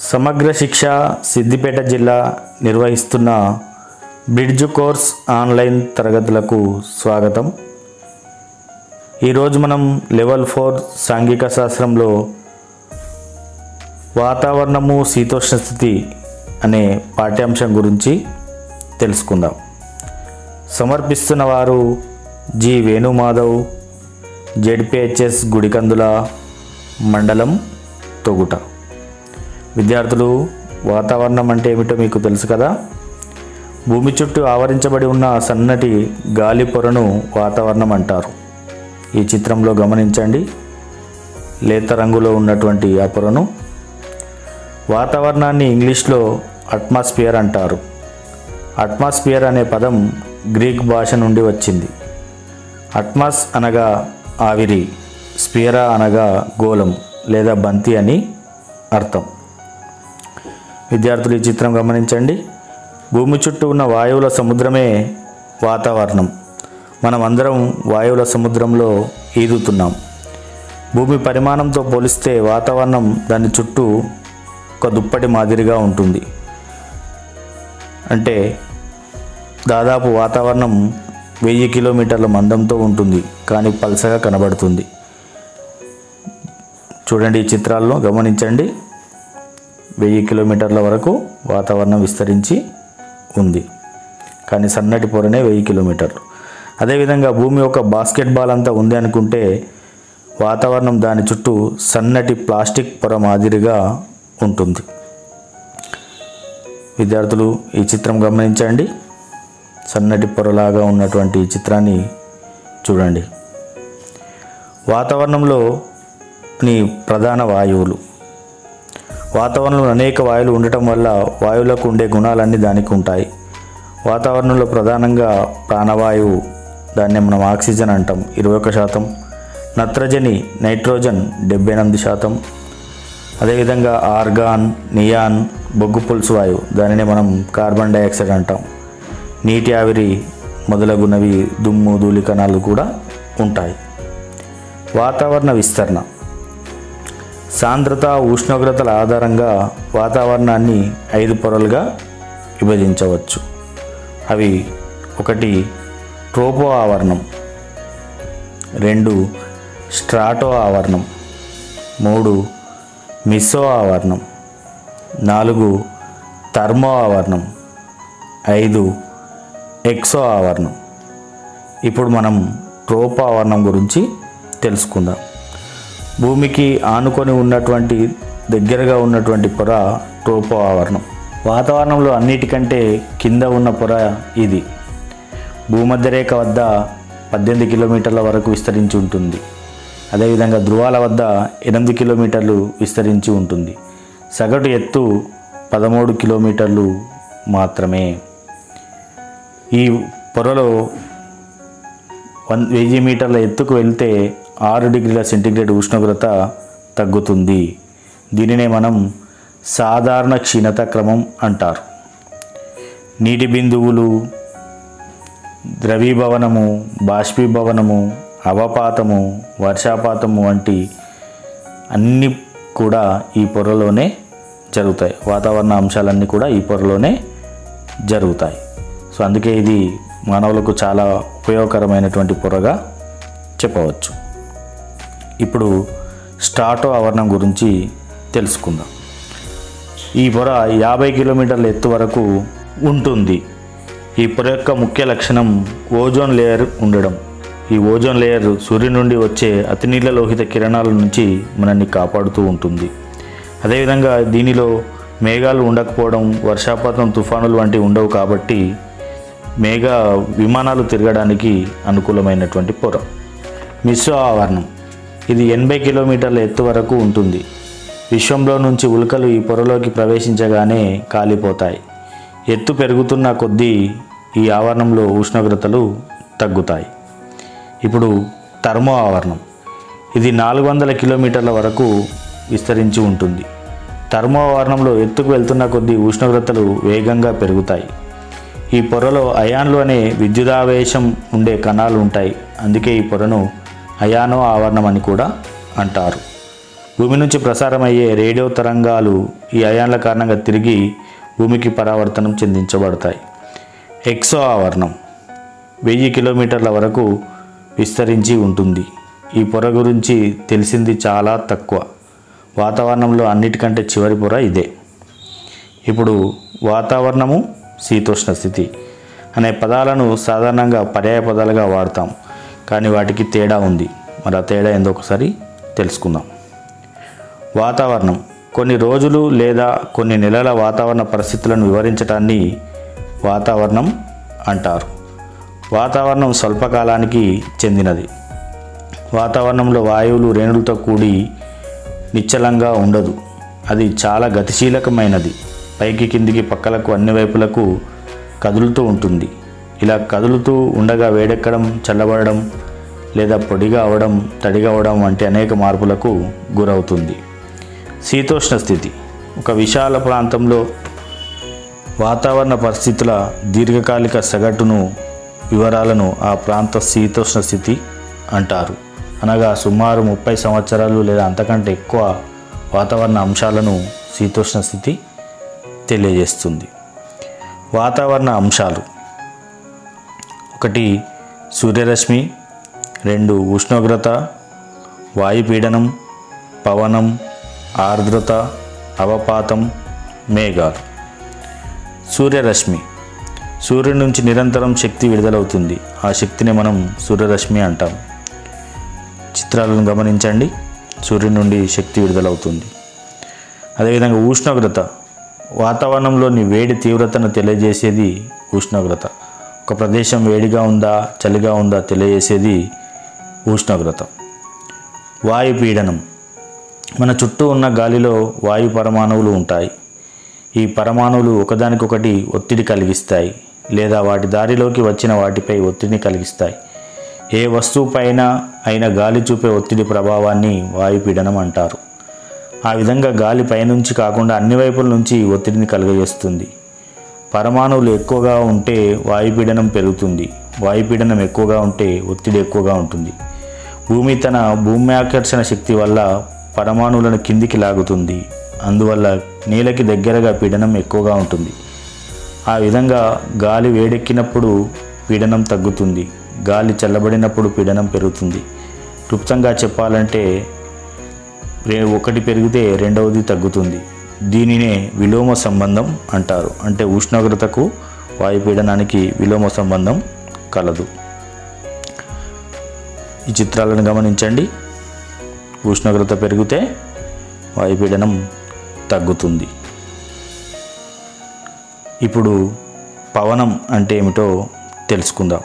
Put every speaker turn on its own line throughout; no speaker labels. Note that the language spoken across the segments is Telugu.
సమగ్ర శిక్ష సిద్దిపేట జిల్లా నిర్వహిస్తున్న బ్రిడ్జ్ కోర్స్ ఆన్లైన్ తరగతులకు స్వాగతం ఈరోజు మనం లెవెల్ ఫోర్ సాంఘిక శాస్త్రంలో వాతావరణము శీతోష్ణ స్థితి అనే పాఠ్యాంశం గురించి తెలుసుకుందాం సమర్పిస్తున్న వారు జి వేణుమాధవ్ జెడ్పిహెచ్ఎస్ గుడికందుల మండలం తొగుట విద్యార్థులు వాతావరణం అంటే ఏమిటో మీకు తెలుసు కదా భూమి చుట్టూ ఆవరించబడి ఉన్న సన్నటి గాలి పొరను వాతావరణం అంటారు ఈ చిత్రంలో గమనించండి లేత రంగులో ఉన్నటువంటి ఆ పొరను వాతావరణాన్ని ఇంగ్లీష్లో అట్మాస్ఫియర్ అంటారు అట్మాస్ఫియర్ అనే పదం గ్రీక్ భాష నుండి వచ్చింది అట్మాస్ అనగా ఆవిరి స్పియరా అనగా గోళం లేదా బంతి అని అర్థం విద్యార్థులు ఈ చిత్రం గమనించండి భూమి చుట్టూ ఉన్న వాయువుల సముద్రమే వాతావరణం మనం అందరం వాయువుల సముద్రంలో ఈదుతున్నాం భూమి పరిమాణంతో పోలిస్తే వాతావరణం దాని చుట్టూ ఒక దుప్పటి మాదిరిగా ఉంటుంది అంటే దాదాపు వాతావరణం వెయ్యి కిలోమీటర్ల మందంతో ఉంటుంది కానీ పల్సగా కనబడుతుంది చూడండి ఈ చిత్రాల్లో గమనించండి వెయ్యి కిలోమీటర్ల వరకు వాతావరణం విస్తరించి ఉంది కానీ సన్నటి పొరనే వెయ్యి కిలోమీటర్లు అదేవిధంగా భూమి ఒక బాస్కెట్బాల్ అంతా ఉంది అనుకుంటే వాతావరణం దాని చుట్టూ సన్నటి ప్లాస్టిక్ పొర మాదిరిగా ఉంటుంది విద్యార్థులు ఈ చిత్రం గమనించండి సన్నటి పొరలాగా ఉన్నటువంటి ఈ చిత్రాన్ని చూడండి వాతావరణంలో నీ ప్రధాన వాయువులు వాతావరణంలో అనేక వాయువులు ఉండటం వల్ల వాయువులకు ఉండే గుణాలన్నీ దానికి ఉంటాయి వాతావరణంలో ప్రధానంగా ప్రాణవాయువు దాన్ని మనం ఆక్సిజన్ అంటాం ఇరవై ఒక శాతం నత్రజని నైట్రోజన్ డెబ్బై ఎనిమిది శాతం అదేవిధంగా ఆర్గాన్ నియాన్ బొగ్గు పులుసు వాయువు దానిని మనం కార్బన్ డైఆక్సైడ్ అంటాం నీటి ఆవిరి మొదలగునవి దుమ్ము ధూళి కణాలు కూడా ఉంటాయి వాతావరణ విస్తరణ సాంద్రత ఉష్ణోగ్రతల ఆధారంగా వాతావరణాన్ని ఐదు పొరలుగా విభజించవచ్చు అవి ఒకటి ట్రోపో ఆవరణం రెండు స్ట్రాటో ఆవరణం మూడు మిస్సో ఆవరణం నాలుగు థర్మో ఆవరణం ఐదు ఎక్సో ఆవరణం ఇప్పుడు మనం ట్రోపో ఆవరణం గురించి తెలుసుకుందాం భూమికి ఆనుకొని ఉన్నటువంటి దగ్గరగా ఉన్నటువంటి పొర ట్రోపో ఆవరణం వాతావరణంలో అన్నిటికంటే కింద ఉన్న పొర ఇది భూమధ్యరేఖ వద్ద పద్దెనిమిది కిలోమీటర్ల వరకు విస్తరించి ఉంటుంది అదేవిధంగా ధృవాల వద్ద ఎనిమిది కిలోమీటర్లు విస్తరించి ఉంటుంది సగటు ఎత్తు పదమూడు కిలోమీటర్లు మాత్రమే ఈ పొరలో వన్ వెయ్యి మీటర్ల ఎత్తుకు వెళ్తే ఆరు డిగ్రీల సెంటీగ్రేడ్ ఉష్ణోగ్రత తగ్గుతుంది దీనినే మనం సాధారణ క్షీణత క్రమం అంటారు నీటి బిందువులు ద్రవీభవనము బాష్పీభవనము అవపాతము వర్షాపాతము వంటి అన్నీ కూడా ఈ పొరలోనే జరుగుతాయి వాతావరణ అంశాలన్నీ కూడా ఈ పొరలోనే జరుగుతాయి సో అందుకే ఇది మానవులకు చాలా ఉపయోగకరమైనటువంటి పొరగా చెప్పవచ్చు ఇప్పుడు స్టాటో ఆవరణం గురించి తెలుసుకుందాం ఈ పొర యాభై కిలోమీటర్ల ఎత్తు వరకు ఉంటుంది ఈ పొర యొక్క ముఖ్య లక్షణం ఓజోన్ లేయర్ ఉండడం ఈ ఓజోన్ లేయర్ సూర్యుని నుండి వచ్చే అతినీల లోహిత కిరణాల నుంచి మనల్ని కాపాడుతూ ఉంటుంది అదేవిధంగా దీనిలో మేఘాలు ఉండకపోవడం వర్షాపాతం తుఫానులు వంటివి ఉండవు కాబట్టి మేఘ విమానాలు తిరగడానికి అనుకూలమైనటువంటి పొర మిశ్రో ఆవరణం ఇది ఎనభై కిలోమీటర్ల ఎత్తు వరకు ఉంటుంది విశ్వంలో నుంచి ఉల్కలు ఈ పొరలోకి ప్రవేశించగానే కాలిపోతాయి ఎత్తు పెరుగుతున్న కొద్దీ ఈ ఆవరణంలో ఉష్ణోగ్రతలు తగ్గుతాయి ఇప్పుడు థర్మో ఆవరణం ఇది నాలుగు వందల కిలోమీటర్ల వరకు విస్తరించి ఉంటుంది థర్మో ఆవరణంలో ఎత్తుకు వెళ్తున్న కొద్దీ ఉష్ణోగ్రతలు వేగంగా పెరుగుతాయి ఈ పొరలో అయాన్లు అనే విద్యుదావేశం ఉండే కణాలు ఉంటాయి అందుకే ఈ పొరను అయానో ఆవరణం అని కూడా అంటారు భూమి నుంచి ప్రసారమయ్యే రేడియో తరంగాలు ఈ అయాన్ల కారణంగా తిరిగి భూమికి పరావర్తనం చెందించబడతాయి ఎక్సో ఆవరణం వెయ్యి కిలోమీటర్ల వరకు విస్తరించి ఉంటుంది ఈ పొర గురించి తెలిసింది చాలా తక్కువ వాతావరణంలో అన్నిటికంటే చివరి పొర ఇదే ఇప్పుడు వాతావరణము శీతోష్ణ స్థితి అనే పదాలను సాధారణంగా పర్యాయ పదాలుగా వాడతాం కానీ వాటికి తేడా ఉంది మరి ఆ తేడా ఏందో ఒకసారి తెలుసుకుందాం వాతావరణం కొన్ని రోజులు లేదా కొన్ని నెలల వాతావరణ పరిస్థితులను వివరించడాన్ని వాతావరణం అంటారు వాతావరణం స్వల్పకాలానికి చెందినది వాతావరణంలో వాయువులు రేణులతో కూడి నిశ్చలంగా ఉండదు అది చాలా గతిశీలకమైనది పైకి కిందికి పక్కలకు అన్ని వైపులకు కదులుతూ ఉంటుంది ఇలా కదులుతూ ఉండగా వేడెక్కడం చల్లబడడం లేదా పొడిగా అవడం తడిగా అవడం వంటి అనేక మార్పులకు గురవుతుంది శీతోష్ణ స్థితి ఒక విశాల ప్రాంతంలో వాతావరణ పరిస్థితుల దీర్ఘకాలిక సగటును వివరాలను ఆ ప్రాంత శీతోష్ణ స్థితి అంటారు అనగా సుమారు ముప్పై సంవత్సరాలు లేదా అంతకంటే ఎక్కువ వాతావరణ అంశాలను శీతోష్ణ స్థితి తెలియజేస్తుంది వాతావరణ అంశాలు ఒకటి సూర్యరశ్మి రెండు ఉష్ణోగ్రత వాయుపీడనం పవనం ఆర్ద్రత అవపాతం మేఘాలు సూర్యరశ్మి సూర్యుడి నుంచి నిరంతరం శక్తి విడుదలవుతుంది ఆ శక్తిని మనం సూర్యరశ్మి అంటాం చిత్రాలను గమనించండి సూర్యుడి నుండి శక్తి విడుదలవుతుంది అదేవిధంగా ఉష్ణోగ్రత వాతావరణంలోని వేడి తీవ్రతను తెలియజేసేది ఉష్ణోగ్రత ఒక ప్రదేశం వేడిగా ఉందా చలిగా ఉందా తెలియజేసేది ఉష్ణోగ్రత వాయుపీడనం మన చుట్టూ ఉన్న గాలిలో వాయు పరమాణువులు ఉంటాయి ఈ పరమాణువులు ఒకదానికొకటి ఒత్తిడి కలిగిస్తాయి లేదా వాటి దారిలోకి వచ్చిన వాటిపై ఒత్తిడిని కలిగిస్తాయి ఏ వస్తువుపైన అయిన గాలి చూపే ఒత్తిడి ప్రభావాన్ని వాయుపీడనం అంటారు ఆ విధంగా గాలి పైనుంచి కాకుండా అన్ని వైపుల నుంచి ఒత్తిడిని కలుగజేస్తుంది పరమాణువులు ఎక్కువగా ఉంటే వాయుపీడనం పెరుగుతుంది వాయుపీడనం ఎక్కువగా ఉంటే ఒత్తిడి ఎక్కువగా ఉంటుంది భూమి తన భూమి ఆకర్షణ శక్తి వల్ల పరమాణువులను కిందికి లాగుతుంది అందువల్ల నేలకి దగ్గరగా పీడనం ఎక్కువగా ఉంటుంది ఆ విధంగా గాలి వేడెక్కినప్పుడు పీడనం తగ్గుతుంది గాలి చల్లబడినప్పుడు పీడనం పెరుగుతుంది క్లుప్తంగా చెప్పాలంటే రే- ఒకటి పెరిగితే రెండవది తగ్గుతుంది దీనినే విలోమ సంబంధం అంటారు అంటే ఉష్ణోగ్రతకు వాయుపీడనానికి విలోమ సంబంధం కలదు ఈ చిత్రాలను గమనించండి ఉష్ణోగ్రత పెరిగితే వాయుపీడనం తగ్గుతుంది ఇప్పుడు పవనం అంటే ఏమిటో తెలుసుకుందాం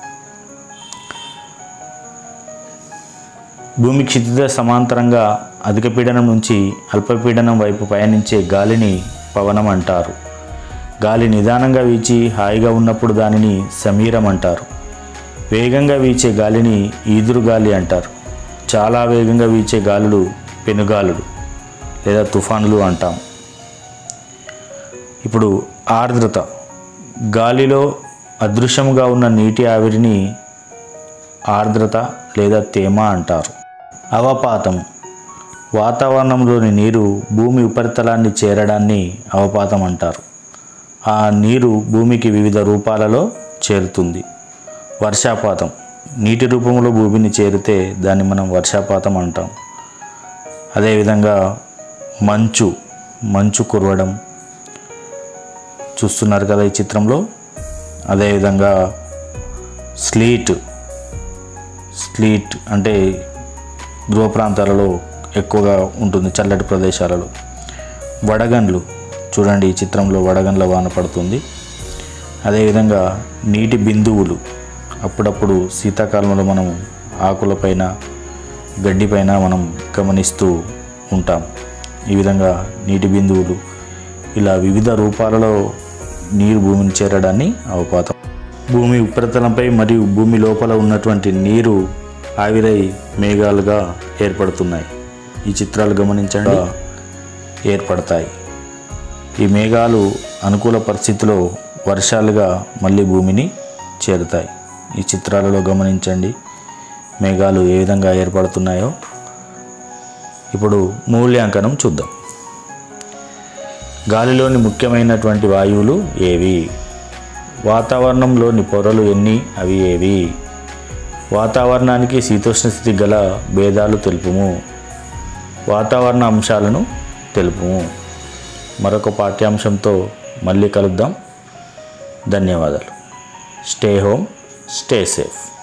భూమి క్షితిజ సమాంతరంగా అధిక పీడనం నుంచి అల్పపీడనం వైపు పయనించే గాలిని పవనం అంటారు గాలి నిదానంగా వీచి హాయిగా ఉన్నప్పుడు దానిని సమీరం అంటారు వేగంగా వీచే గాలిని ఈదురు గాలి అంటారు చాలా వేగంగా వీచే గాలులు పెనుగాలులు లేదా తుఫానులు అంటాం ఇప్పుడు ఆర్ద్రత గాలిలో అదృశ్యముగా ఉన్న నీటి ఆవిరిని ఆర్ద్రత లేదా తేమ అంటారు అవపాతం వాతావరణంలోని నీరు భూమి ఉపరితలాన్ని చేరడాన్ని అవపాతం అంటారు ఆ నీరు భూమికి వివిధ రూపాలలో చేరుతుంది వర్షాపాతం నీటి రూపంలో భూమిని చేరితే దాన్ని మనం వర్షాపాతం అంటాం అదేవిధంగా మంచు మంచు కురవడం చూస్తున్నారు కదా ఈ చిత్రంలో అదేవిధంగా స్లీట్ స్లీట్ అంటే ధ్రువ ప్రాంతాలలో ఎక్కువగా ఉంటుంది చల్లటి ప్రదేశాలలో వడగండ్లు చూడండి ఈ చిత్రంలో వడగండ్ల వాన పడుతుంది అదేవిధంగా నీటి బిందువులు అప్పుడప్పుడు శీతాకాలంలో మనం ఆకులపైన గడ్డిపైన మనం గమనిస్తూ ఉంటాం ఈ విధంగా నీటి బిందువులు ఇలా వివిధ రూపాలలో నీరు భూమిని చేరడాన్ని అవపాతం భూమి ఉపరితలంపై మరియు భూమి లోపల ఉన్నటువంటి నీరు ఆవిరై మేఘాలుగా ఏర్పడుతున్నాయి ఈ చిత్రాలు గమనించండి ఏర్పడతాయి ఈ మేఘాలు అనుకూల పరిస్థితిలో వర్షాలుగా మళ్ళీ భూమిని చేరుతాయి ఈ చిత్రాలలో గమనించండి మేఘాలు ఏ విధంగా ఏర్పడుతున్నాయో ఇప్పుడు మూల్యాంకనం చూద్దాం గాలిలోని ముఖ్యమైనటువంటి వాయువులు ఏవి వాతావరణంలోని పొరలు ఎన్ని అవి ఏవి వాతావరణానికి శీతోష్ణ స్థితి గల భేదాలు తెలుపుము వాతావరణ అంశాలను తెలుపుము మరొక పాఠ్యాంశంతో మళ్ళీ కలుద్దాం ధన్యవాదాలు స్టే హోమ్ స్టే సేఫ్